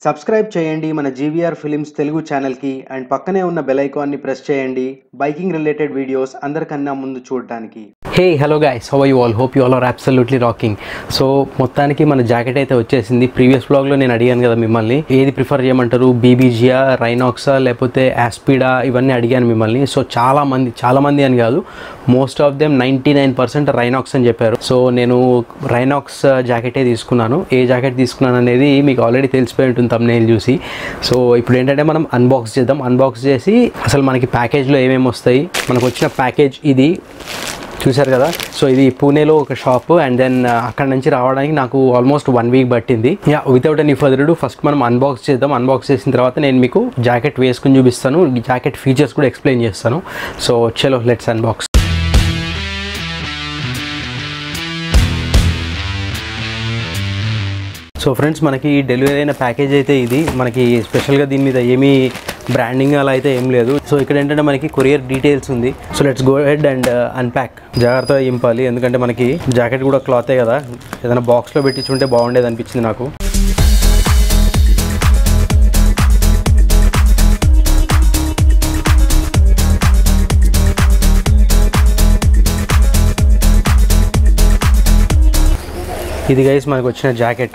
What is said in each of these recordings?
subscribe చేయండి మన GVR films Telugu ఛానల్కి అండ్ పక్కనే ఉన్న బెల్ ఐకాన్ని ప్రెస్ చేయండి బైకింగ్ రిలేటెడ్ వీడియోస్ అందరికన్నా ముందు చూడడానికి hey hello guys how you all hope you all are absolutely rocking so మొత్తానికి మన జాకెట్ అయితే వచ్చేసింది ప్రీవియస్ బ్లాగ్లో నేను అడిగాను కదా మిమ్మల్ని ఏది ప్రిఫర్ చేయమంటారు బీబీజియా రైనాక్సా లేకపోతే యాస్పీడా ఇవన్నీ అడిగాను మిమ్మల్ని సో చాలా మంది చాలా మంది అని కాదు most of them ninety nine percent Rynox అని చెప్పారు సో నేను రైనాక్స్ జాకెటే తీసుకున్నాను ఏ జాకెట్ తీసుకున్నాను అనేది మీకు ఆల్రెడీ తెలిసిపోయి ఉంటుంది తమ్నేల్ చూసి సో ఇప్పుడు ఏంటంటే మనం అన్బాక్స్ చేద్దాం అన్బాక్స్ చేసి అసలు మనకి ప్యాకేజ్లో ఏమేమి వస్తాయి మనకు వచ్చిన ప్యాకేజ్ ఇది చూశారు కదా సో ఇది పూణేలో ఒక షాప్ అండ్ దెన్ అక్కడ నుంచి రావడానికి నాకు ఆల్మోస్ట్ వన్ వీక్ పట్టింది yeah without any further do first మనం అన్బాక్స్ చేద్దాం అన్బాక్స్ చేసిన తర్వాత నేను మీకు జాకెట్ వేసుకుని చూపిస్తాను జాకెట్ ఫీచర్స్ కూడా ఎక్స్ప్లెయిన్ చేస్తాను సో చలో లెట్స్ అన్బాక్స్ సో ఫ్రెండ్స్ మనకి డెలివరీ అయిన ప్యాకేజ్ అయితే ఇది మనకి స్పెషల్గా దీని మీద ఏమీ బ్రాండింగ్ అలా అయితే ఏం లేదు సో ఇక్కడ ఏంటంటే మనకి కొరియర్ డీటెయిల్స్ ఉంది so let's go head and unpack జాగ్రత్తగా ఇంపాలి ఎందుకంటే మనకి జాకెట్ కూడా క్లాతే కదా ఏదైనా బాక్స్లో పెట్టించుంటే బాగుండేది అనిపించింది నాకు ఇది గైస్ మనకు వచ్చిన జాకెట్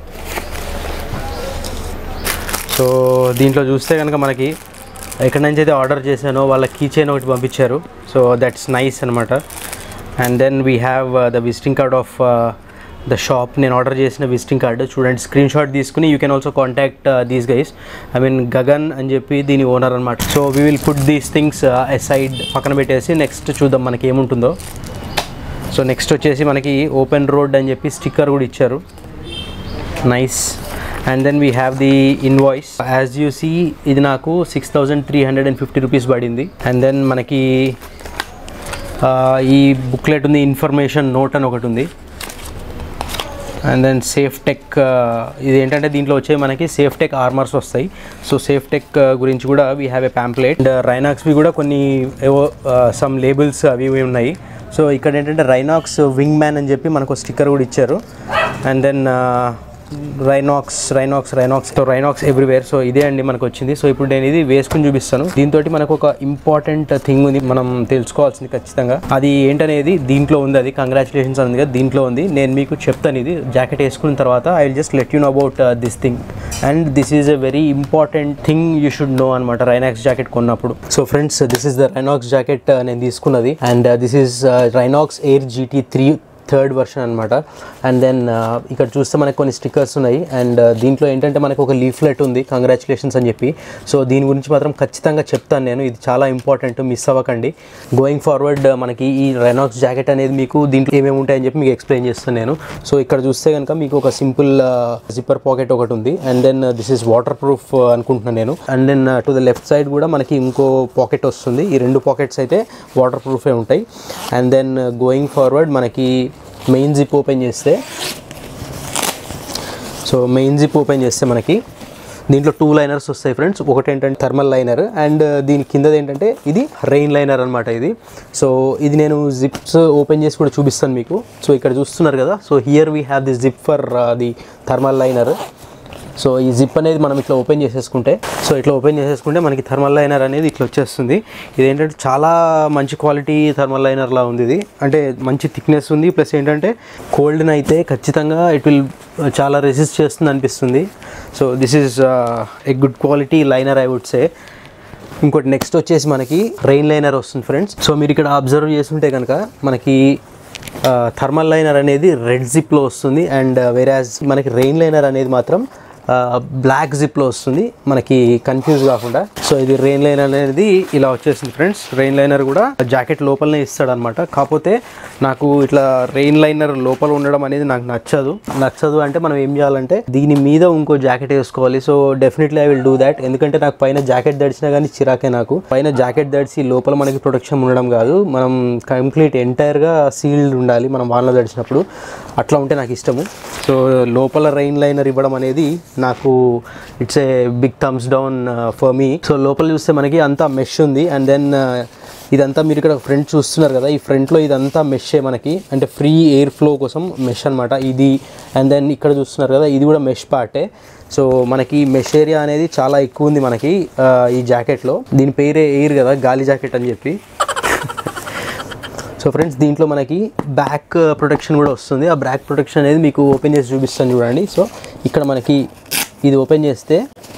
సో దీంట్లో చూస్తే కనుక మనకి ఎక్కడి నుంచి అయితే ఆర్డర్ చేశానో వాళ్ళ కీ చైన్ ఒకటి పంపించారు సో దట్స్ నైస్ అనమాట and then we have the visiting card of the shop నేను ఆర్డర్ చేసిన విజిటింగ్ కార్డు చూడండి స్క్రీన్ షాట్ తీసుకుని you can also contact these guys I mean Gagan అని చెప్పి దీని ఓనర్ అనమాట so we will put these things side పక్కన పెట్టేసి నెక్స్ట్ చూద్దాం మనకి ఏముంటుందో సో నెక్స్ట్ వచ్చేసి మనకి ఓపెన్ రోడ్ అని చెప్పి స్టిక్కర్ కూడా ఇచ్చారు nice and then we have the invoice as you see ఇది నాకు six thousand three hundred and fifty rupees పడింది అండ్ దెన్ మనకి ఆ, ఈ బుక్లెట్ ఉంది ఇన్ఫర్మేషన్ నోట్ అని ఒకటి ఉంది అండ్ దెన్ సేఫ్ టెక్ ఇది ఏంటంటే దీంట్లో వచ్చే మనకి safe tech armours so safe సేఫ్ టెక్ గురించి కూడా we have a pamphlet and రైనాక్స్వి కూడా కొన్ని ఏవో సమ్ లేబుల్స్ అవి ఇవి ఉన్నాయి సో ఇక్కడ ఏంటంటే రైనాక్స్ వింగ్ మ్యాన్ అని చెప్పి మనకు స్టిక్కర్ కూడా ఇచ్చారు and then Rynox Rynox Rynox so Rynox everywhere so ఇదే అండి మనకు వచ్చింది సో ఇప్పుడు నేను ఇది వేసుకుని చూపిస్తాను దీంతో మనకు ఒక ఇంపార్టెంట్ థింగ్ ఉంది మనం తెలుసుకోవాల్సింది ఖచ్చితంగా అది ఏంటనేది దీంట్లో ఉంది అది కంగ్రాచులేషన్స్ ఉంది కదా దీంట్లో ఉంది నేను మీకు చెప్తాను ఇది జాకెట్ వేసుకున్న తర్వాత I will just let you know about this thing and this is a very important thing you should know అనమాట రైనాక్స్ జాకెట్ కొన్నప్పుడు so friends this is the Rynox jacket నేను తీసుకున్నది and this is Rynox air GT three third version అనమాట and then ఇక్కడ చూస్తే మనకు కొన్ని stickers ఉన్నాయి అండ్ దీంట్లో ఏంటంటే మనకు ఒక లీఫ్లెట్ ఉంది కంగ్రాచులేషన్స్ అని చెప్పి సో దీని గురించి మాత్రం ఖచ్చితంగా చెప్తాను నేను ఇది చాలా ఇంపార్టెంట్ మిస్ అవ్వకండి గోయింగ్ ఫార్వర్డ్ మనకి ఈ రెనాక్స్ జాకెట్ అనేది మీకు దీంట్లో ఏమేమి ఉంటాయని చెప్పి మీకు ఎక్స్ప్లెయిన్ చేస్తాను నేను సో ఇక్కడ చూస్తే కనుక మీకు ఒక సింపుల్ జిప్పర్ పాకెట్ ఒకటి ఉంది and then this is waterproof అనుకుంటున్నాను నేను and then to the left side కూడా మనకి ఇంకో పాకెట్ వస్తుంది ఈ రెండు పాకెట్స్ అయితే వాటర్ ప్రూఫే ఉంటాయి అండ్ దెన్ గోయింగ్ ఫార్వర్డ్ మనకి మెయిన్ జిప్ ఓపెన్ చేస్తే సో మెయిన్ జిప్ ఓపెన్ చేస్తే మనకి దీంట్లో టూ లైనర్స్ వస్తాయి ఫ్రెండ్స్ ఒకటి ఏంటంటే థర్మల్ లైనర్ అండ్ దీని కిందది ఏంటంటే ఇది రెయిన్ లైనర్ అనమాట ఇది సో ఇది నేను జిప్స్ ఓపెన్ చేసి కూడా చూపిస్తాను మీకు సో ఇక్కడ చూస్తున్నారు కదా so here we have the zip for the thermal liner so ఈ జిప్ అనేది మనం ఇట్లా ఓపెన్ చేసేసుకుంటే సో ఇట్లా ఓపెన్ చేసేసుకుంటే మనకి థర్మల్ లైనర్ అనేది ఇట్లా వచ్చేస్తుంది ఇది ఏంటంటే చాలా మంచి క్వాలిటీ థర్మల్ లైనర్లా ఉంది ఇది అంటే మంచి థిక్నెస్ ఉంది ప్లస్ ఏంటంటే కోల్డ్ని అయితే ఖచ్చితంగా ఇట్ విల్ చాలా రెసిస్ట్ చేస్తుంది అనిపిస్తుంది so this is a good quality liner I would say ఇంకోటి నెక్స్ట్ వచ్చేసి మనకి రెయిన్ లైనర్ వస్తుంది ఫ్రెండ్స్ సో మీరు ఇక్కడ అబ్జర్వ్ చేస్తుంటే కనుక మనకి థర్మల్ లైనర్ అనేది రెడ్ జిప్లో వస్తుంది అండ్ వేరాజ్ మనకి రెయిన్ లైనర్ అనేది మాత్రం బ్లాక్ జిప్లో వస్తుంది మనకి కన్ఫ్యూజ్ కాకుండా సో ఇది రెయిన్ లైనర్ అనేది ఇలా వచ్చేసింది ఫ్రెండ్స్ రెయిన్ లైనర్ కూడా జాకెట్ లోపలనే ఇస్తాడు అనమాట కాకపోతే నాకు ఇట్లా రెయిన్ లైనర్ లోపల ఉండడం అనేది నాకు నచ్చదు నచ్చదు అంటే మనం ఏం చేయాలంటే దీని మీద ఇంకో జాకెట్ వేసుకోవాలి so definitely I will do that ఎందుకంటే నాకు పైన జాకెట్ దడిచినా కానీ చిరాకే నాకు పైన జాకెట్ దడిచి లోపల మనకి ప్రొటెక్షన్ ఉండడం కాదు మనం కంప్లీట్ ఎంటైర్గా సీల్డ్ ఉండాలి మనం వానలో దడిచినప్పుడు అట్లా ఉంటే నాకు ఇష్టము సో లోపల రెయిన్ లైనర్ ఇవ్వడం అనేది నాకు it's a big thumbs down for me so లోపల చూస్తే మనకి అంతా మెష్ ఉంది అండ్ దెన్ ఇదంతా మీరు ఇక్కడ ఫ్రంట్ చూస్తున్నారు కదా ఈ ఫ్రంట్లో ఇదంతా మెషే మనకి అంటే ఫ్రీ ఎయిర్ ఫ్లో కోసం మెష్ అనమాట ఇది అండ్ దెన్ ఇక్కడ చూస్తున్నారు కదా ఇది కూడా మెష్ పార్టే సో మనకి మెష్ ఏరియా అనేది చాలా ఎక్కువ ఉంది మనకి ఆ, ఈ జాకెట్లో దీని పేరే ఎయిర్ కదా గాలి జాకెట్ అని చెప్పి సో ఫ్రెండ్స్ దీంట్లో మనకి బ్యాక్ ప్రొటెక్షన్ కూడా వస్తుంది ఆ బ్యాక్ ప్రొటెక్షన్ అనేది మీకు ఓపెన్ చేసి చూపిస్తాను చూడండి సో ఇక్కడ మనకి ఇది ఓపెన్ చేస్తే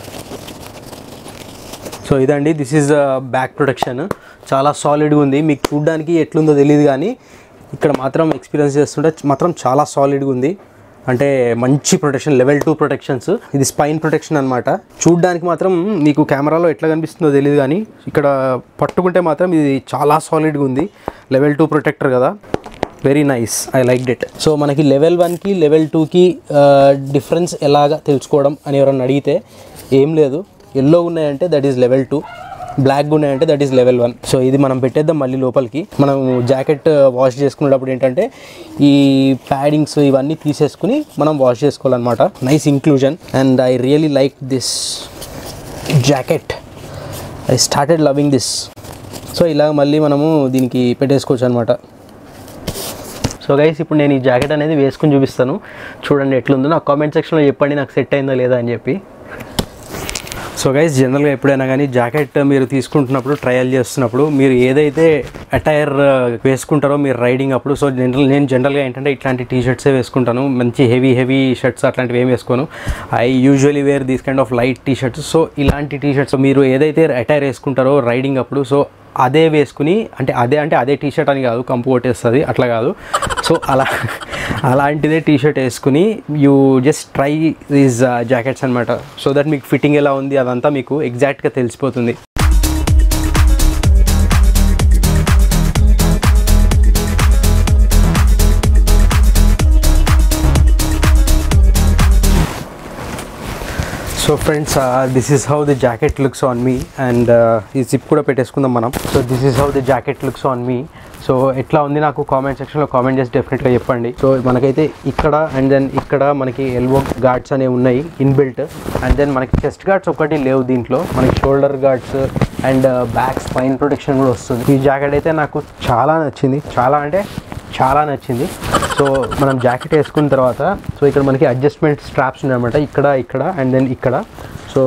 సో ఇదండి దిస్ ఈజ్ బ్యాక్ ప్రొటెక్షన్ చాలా సాలిడ్గా ఉంది మీకు చూడడానికి ఎట్లుందో తెలియదు కానీ ఇక్కడ మాత్రం ఎక్స్పీరియన్స్ చేస్తుంటే మాత్రం చాలా సాలిడ్గా ఉంది అంటే మంచి ప్రొటెక్షన్ లెవెల్ టూ ప్రొటెక్షన్స్ ఇది స్పైన్ ప్రొటెక్షన్ అనమాట చూడడానికి మాత్రం మీకు కెమెరాలో ఎట్లా కనిపిస్తుందో తెలియదు కానీ ఇక్కడ పట్టుకుంటే మాత్రం ఇది చాలా సాలిడ్గా ఉంది లెవెల్ టూ ప్రొటెక్టర్ కదా very nice I like it so మనకి లెవెల్ వన్కి లెవెల్ టూకి డిఫరెన్స్ ఎలాగా తెలుసుకోవడం అని ఎవరన్నా అడిగితే ఏం లేదు ఎల్లో ఉన్నాయంటే that is level two black ఉన్నాయంటే that is level one so ఇది మనం పెట్టేద్దాం మళ్ళీ లోపలికి మనం జాకెట్ వాష్ చేసుకునేటప్పుడు ఏంటంటే ఈ ప్యాడింగ్స్ ఇవన్నీ తీసేసుకుని మనం వాష్ చేసుకోవాలన్నమాట nice inclusion and I really like this jacket I started loving this so ఇలా మళ్ళీ మనము దీనికి పెట్టేసుకోవచ్చు అనమాట సో గైస్ ఇప్పుడు నేను ఈ జాకెట్ అనేది వేసుకుని చూపిస్తాను చూడండి ఎట్లుందో నాకు కామెంట్ సెక్షన్లో చెప్పండి నాకు సెట్ అయిందా లేదా అని చెప్పి సో గైస్ జనరల్గా ఎప్పుడైనా కానీ జాకెట్ మీరు తీసుకుంటున్నప్పుడు ట్రయల్ చేస్తున్నప్పుడు మీరు ఏదైతే అటైర్ వేసుకుంటారో మీరు రైడింగ్ అప్పుడు సో జనరల్ నేను జనరల్గా ఏంటంటే ఇట్లాంటి టీ షర్ట్సే వేసుకుంటాను మంచి హెవీ హెవీ షర్ట్స్ అట్లాంటివి ఏం వేసుకోను I usually wear these kind of light T shirts so ఇలాంటి టీ షర్ట్స్ మీరు ఏదైతే అటైర్ వేసుకుంటారో రైడింగ్ అప్పుడు సో అదే వేసుకుని అంటే అదే అంటే అదే టీ షర్ట్ అని కాదు కంపు కొట్టేస్తుంది అట్లా కాదు సో అలా అలాంటిదే టీ షర్ట్ వేసుకుని you just try these jackets అనమాట సో దట్ మీకు ఫిట్టింగ్ ఎలా ఉంది అదంతా మీకు ఎగ్జాక్ట్గా తెలిసిపోతుంది so friends this is how the jacket looks on me and ఈ జిప్ కూడా పెట్టేసుకుందాం మనం so this is how the jacket looks on me so ఎట్లా ఉంది నాకు కామెంట్ సెక్షన్లో కామెంట్ చేసి డెఫినెట్గా చెప్పండి సో మనకైతే ఇక్కడ అండ్ దెన్ ఇక్కడ మనకి ఎల్బో గార్డ్స్ అనేవి ఉన్నాయి ఇన్బిల్ట్ అండ్ దెన్ మనకి చెస్ట్ గార్డ్స్ ఒకటి లేవు దీంట్లో మనకి shoulder guards and back spine protection కూడా వస్తుంది ఈ జాకెట్ అయితే నాకు చాలా నచ్చింది చాలా అంటే చాలా నచ్చింది సో మనం జాకెట్ వేసుకున్న తర్వాత సో ఇక్కడ మనకి అడ్జస్ట్మెంట్ స్ట్రాప్స్ ఉన్నాయన్నమాట ఇక్కడ ఇక్కడ అండ్ దెన్ ఇక్కడ సో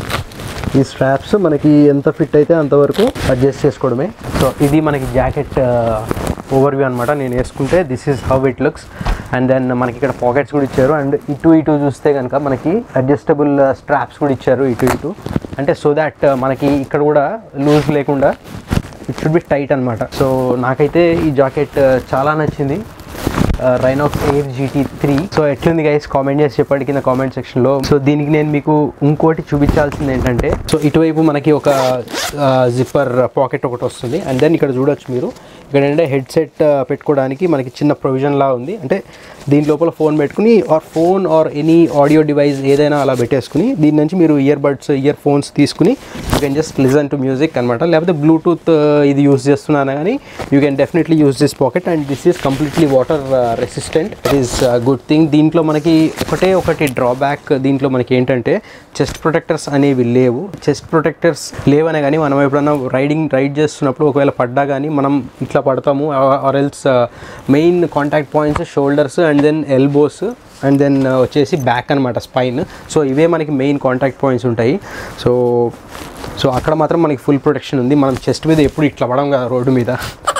ఈ స్ట్రాప్స్ మనకి ఎంత ఫిట్ అయితే అంతవరకు అడ్జస్ట్ చేసుకోవడమే సో ఇది మనకి జాకెట్ ఓవర్వ్యూ అనమాట నేను వేసుకుంటే this is how it looks and then మనకి ఇక్కడ పాకెట్స్ కూడా ఇచ్చారు అండ్ ఇటు ఇటు చూస్తే కనుక మనకి అడ్జస్టబుల్ స్ట్రాప్స్ కూడా ఇచ్చారు ఇటు ఇటు అంటే సో దాట్ మనకి ఇక్కడ కూడా లూజ్ లేకుండా ఇట్ షుడ్ బి టైట్ అనమాట సో నాకైతే ఈ జాకెట్ చాలా నచ్చింది Rynox air GT three so ఎట్లుంది గైస్ కామెంట్ చేసి చెప్పండి కింద కామెంట్ సెక్షన్లో సో దీనికి నేను మీకు ఇంకోటి చూపించాల్సింది ఏంటంటే సో ఇటువైపు మనకి ఒక జిప్పర్ పాకెట్ ఒకటి వస్తుంది అండ్ దెన్ ఇక్కడ చూడొచ్చు మీరు ఇక్కడ ఏంటంటే హెడ్సెట్ పెట్టుకోవడానికి మనకి చిన్న ప్రొవిజన్ లా ఉంది అంటే దీని లోపల ఫోన్ పెట్టుకుని or phone or any audio device ఏదైనా అలా పెట్టేసుకుని దీని నుంచి మీరు ఇయర్ బడ్స్ ఇయర్ ఫోన్స్ తీసుకుని you can just listen to music అనమాట లేకపోతే బ్లూటూత్ ఇది యూస్ చేస్తున్నాను కానీ you can definitely use this pocket and this is completely water resistant it is good thing దీంట్లో మనకి ఒకటే ఒకటి డ్రాబ్యాక్ దీంట్లో మనకి ఏంటంటే చెస్ట్ ప్రొటెక్టర్స్ అనేవి లేవు చెస్ట్ ప్రొటెక్టర్స్ లేవనే కానీ మనం ఎప్పుడైనా రైడింగ్ రైడ్ చేస్తున్నప్పుడు ఒకవేళ పడ్డా కానీ మనం ఇట్లా పడతాము or else main contact points shoulders and then elbows and then వచ్చేసి బ్యాక్ అనమాట స్పైన్ సో ఇవే మనకి మెయిన్ కాంటాక్ట్ పాయింట్స్ ఉంటాయి సో సో అక్కడ మాత్రం మనకి ఫుల్ ప్రొటెక్షన్ ఉంది మనం చెస్ట్ మీద ఎప్పుడు ఇట్లా పడం కదా రోడ్డు మీద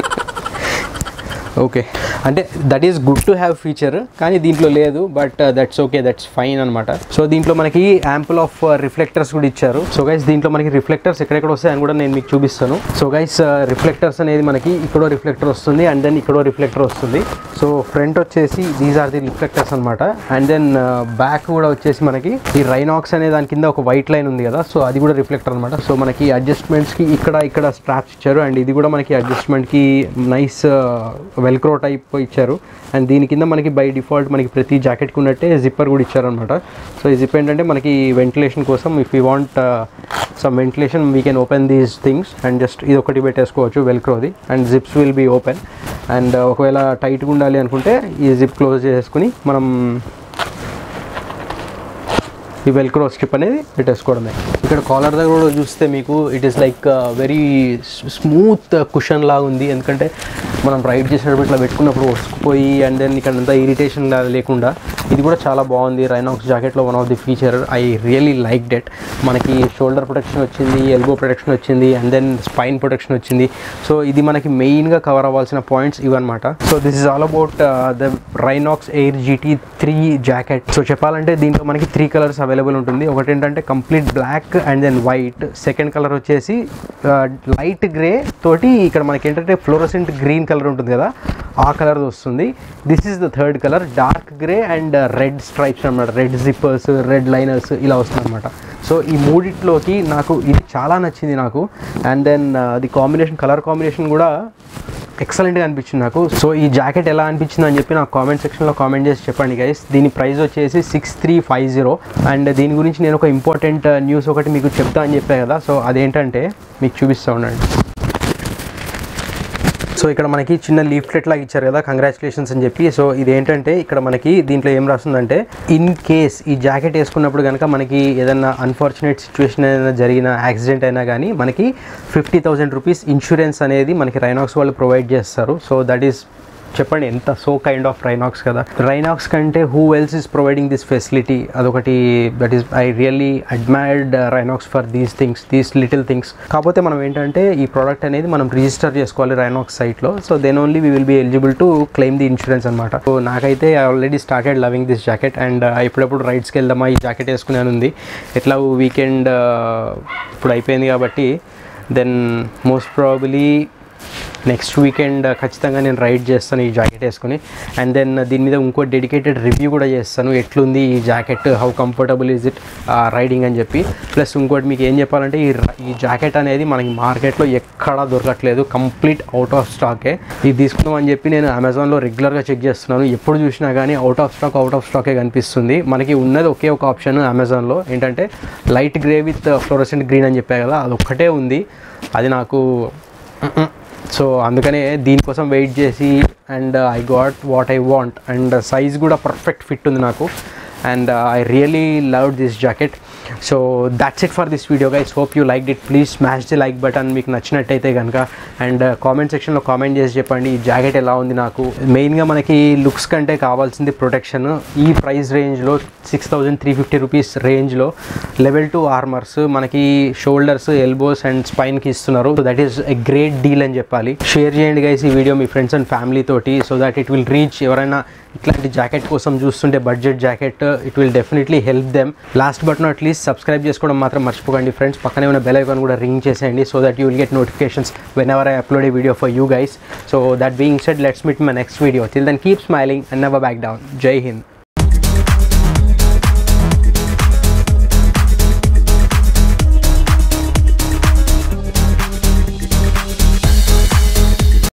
ఓకే అంటే that is good to have feature కానీ దీంట్లో లేదు but that's okay that's fine అనమాట సో దీంట్లో మనకి యాంపుల్ ఆఫ్ రిఫ్లెక్టర్స్ కూడా ఇచ్చారు సో గైస్ దీంట్లో మనకి రిఫ్లెక్టర్స్ ఎక్కడెక్కడ వస్తాయి అని కూడా నేను మీకు చూపిస్తాను సో గైస్ రిఫ్లెక్టర్స్ అనేది మనకి ఇక్కడో రిఫ్లెక్టర్ వస్తుంది అండ్ దెన్ ఇక్కడో రిఫ్లెక్టర్ వస్తుంది సో ఫ్రంట్ వచ్చేసి దీస్ ఆర్ ది రిఫ్లెక్టర్స్ అనమాట అండ్ దెన్ బ్యాక్ కూడా వచ్చేసి మనకి ఈ రైనాక్స్ అనే దాని కింద ఒక వైట్ లైన్ ఉంది కదా సో అది కూడా రిఫ్లెక్టర్ అనమాట సో మనకి అడ్జస్ట్మెంట్స్కి ఇక్కడ ఇక్కడ స్ట్రాప్స్ ఇచ్చారు అండ్ ఇది కూడా మనకి అడ్జస్ట్మెంట్కి నైస్ వెల్క్రో టైప్ ఇచ్చారు అండ్ దీని కింద మనకి బై డిఫాల్ట్ మనకి ప్రతి జాకెట్కి ఉన్నట్టే జిప్పర్ కూడా ఇచ్చారనమాట సో ఈ జిప్ ఏంటంటే మనకి వెంటిలేషన్ కోసం if you want some ventilation we can open these things and just ఇది ఒకటి పెట్టేసుకోవచ్చు వెల్క్రోది and zips will be open and ఒకవేళ టైట్గా ఉండాలి అనుకుంటే ఈ జిప్ క్లోజ్ చేసుకుని మనం ఈ వెల్క్రో స్ట్రిప్ అనేది పెట్టేసుకోవడమే ఇక్కడ కాలర్ దగ్గర కూడా చూస్తే మీకు it is like very smooth cushion లాగా ఉంది ఎందుకంటే మనం రైడ్ చేసినప్పుడు ఇట్లా పెట్టుకున్నప్పుడు వస్తుకుపోయి అండ్ దెన్ ఇక్కడ అంతా ఇరిటేషన్ లేకుండా ఇది కూడా చాలా బాగుంది రైనాక్స్ జాకెట్లో one of the feature I really like that మనకి షోల్డర్ ప్రొటెక్షన్ వచ్చింది ఎల్బో ప్రొటెక్షన్ వచ్చింది అండ్ దెన్ స్పైన్ ప్రొటెక్షన్ వచ్చింది సో ఇది మనకి మెయిన్గా కవర్ అవ్వాల్సిన పాయింట్స్ ఇవన్నమాట so this is all about the Rynox air GT three jacket so చెప్పాలంటే దీంట్లో మనకి త్రీ కలర్స్ అవైలబుల్ ఉంటుంది ఒకటి ఏంటంటే complete black and then white second colour వచ్చేసి లైట్ గ్రే తోటి ఇక్కడ మనకి ఏంటంటే ఫ్లోరసెంట్ గ్రీన్ కలర్ ఉంటుంది కదా ఆ కలర్ వస్తుంది this is the third colour dark grey and red stripes అనమాట రెడ్ జిప్పర్స్ రెడ్ లైనర్స్ ఇలా వస్తుంది అనమాట సో ఈ మూడిట్లోకి నాకు ఇది చాలా నచ్చింది నాకు and then the combination colour combination కూడా ఎక్సలెంట్గా అనిపించింది నాకు సో ఈ జాకెట్ ఎలా అనిపించింది అని చెప్పి నాకు కామెంట్ సెక్షన్లో కామెంట్ చేసి చెప్పండి గైస్ దీని ప్రైస్ వచ్చేసి six three five zero and దీని గురించి నేను ఒక ఇంపార్టెంట్ న్యూస్ ఒకటి మీకు చెప్తా అని చెప్పా కదా సో అదేంటంటే మీకు చూపిస్తూ ఉండండి సో ఇక్కడ మనకి చిన్న లీఫ్లెట్ లాగా ఇచ్చారు కదా కంగ్రాచులేషన్స్ అని చెప్పి సో ఇదేంటంటే ఇక్కడ మనకి దీంట్లో ఏం రాస్తుందంటే ఇన్ కేస్ ఈ జాకెట్ వేసుకున్నప్పుడు కనుక మనకి ఏదైనా అన్ఫార్చునేట్ సిచ్యువేషన్ ఏదైనా జరిగిన యాక్సిడెంట్ అయినా కానీ మనకి ఫిఫ్టీ థౌసండ్ రూపీస్ ఇన్సూరెన్స్ అనేది మనకి రైనాక్స్ వాళ్ళు ప్రొవైడ్ చేస్తారు సో దట్ ఈస్ చెప్పండి ఎంత సో కైండ్ ఆఫ్ రైనాక్స్ కదా రైనాక్స్ కంటే who else is providing this facility అదొకటి that is I really admired Rynox for these things these little things కాకపోతే మనం ఏంటంటే ఈ ప్రోడక్ట్ అనేది మనం రిజిస్టర్ చేసుకోవాలి రైనాక్స్ సైట్లో so then only we will be eligible to claim the insurance అనమాట సో నాకైతే already started loving this jacket and ఎప్పుడెప్పుడు రైడ్స్కి వెళ్దామా ఈ జాకెట్ వేసుకునే ఉంది ఎట్లా వీకెండ్ ఇప్పుడు అయిపోయింది కాబట్టి then most probably next weekend ఖచ్చితంగా నేను రైడ్ చేస్తాను ఈ జాకెట్ వేసుకుని అండ్ దెన్ దీని మీద ఇంకో డెడికేటెడ్ రివ్యూ కూడా చేస్తాను ఎట్లుంది ఈ jacket how comfortable is it riding అని చెప్పి ప్లస్ ఇంకోటి మీకు ఏం చెప్పాలంటే ఈ ర- ఈ జాకెట్ అనేది మనకి మార్కెట్లో ఎక్కడా దొరకట్లేదు కంప్లీట్ అవుట్ ఆఫ్ స్టాకే ఇది తీసుకుందాం అని చెప్పి నేను అమెజాన్లో రెగ్యులర్గా చెక్ చేస్తున్నాను ఎప్పుడు చూసినా కానీ out of stock out of స్టాకే కనిపిస్తుంది మనకి ఉన్నది ఒకే ఒక ఆప్షన్ అమెజాన్లో ఏంటంటే light grey with fluorescent green అని చెప్పా కదా అది ఒక్కటే ఉంది అది నాకు సో అందుకనే దీనికోసం వెయిట్ చేసి and I got what I want and size కూడా పర్ఫెక్ట్ ఫిట్ ఉంది నాకు and I really love this jacket so that's it for this video guys hope you like it please smash the like button మీకు నచ్చినట్టయితే కనుక and comment సెక్షన్లో comment చేసి చెప్పండి ఈ జాకెట్ ఎలా ఉంది నాకు మెయిన్గా మనకి లుక్స్ కంటే కావాల్సింది ప్రొటెక్షన్ ఈ ప్రైస్ రేంజ్లో six thousand three fifty rupees రేంజ్లో లెవెల్ టూ ఆర్మర్స్ మనకి షోల్డర్స్ ఎల్బోస్ అండ్ స్పైన్కి ఇస్తున్నారు so that is a great deal అని చెప్పాలి షేర్ చేయండి గైస్ ఈ వీడియో మీ ఫ్రెండ్స్ అండ్ ఫ్యామిలీ తోటి so that it will reach ఎవరైనా ఇట్లాంటి జాకెట్ కోసం చూస్తుంటే budget jacket it will definitely help them last but not least subscribe చేసుకోవడం మాత్రం మర్చిపోకండి ఫ్రెండ్స్ పక్కనే ఉన్న బెల్ ఐకాన్ కూడా రింగ్ చేసేయండి so that you will get notifications whenever I upload a video for you guys so that being said let's meet my next video till then keep smiling and never back down జై హింద్